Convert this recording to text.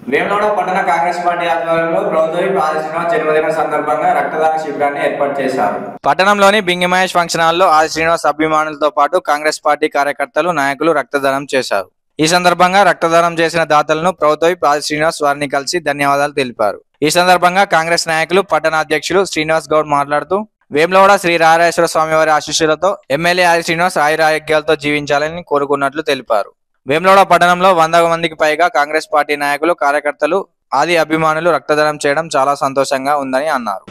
వేమనోడ పట్టణ కాంగ్రెస్ పార్టీ ఆధ్వర్యంలో ప్రభుత్వ ఆదిశ్రీనివాస్ జన్మదిన సందర్భంగా రక్తదాన శిబిరాన్ని ఏర్పాటు చేశారు పట్టణంలోని బింగిమహేష్ ఫంక్షన్ హాల్లో ఆది శ్రీనివాస్ అభిమానులతో పాటు కాంగ్రెస్ పార్టీ కార్యకర్తలు నాయకులు రక్తదానం చేశారు ఈ సందర్భంగా రక్తదానం చేసిన దాతలను ప్రభుత్వ ఆది శ్రీనివాస్ వారిని కలిసి ధన్యవాదాలు తెలిపారు ఈ సందర్భంగా కాంగ్రెస్ నాయకులు పట్టణ అధ్యక్షులు శ్రీనివాస్ గౌడ్ మాట్లాడుతూ వేములవాడ శ్రీ రారాయేశ్వర స్వామి వారి ఆశీస్సులతో ఎమ్మెల్యే ఆది శ్రీనివాస్ ఆయురారోగ్యాలతో జీవించాలని కోరుకున్నట్లు తెలిపారు వేములవాడ పట్టణంలో వంద మందికి పైగా కాంగ్రెస్ పార్టీ నాయకులు కార్యకర్తలు ఆది అభిమానులు రక్తదానం చేయడం చాలా సంతోషంగా ఉందని అన్నారు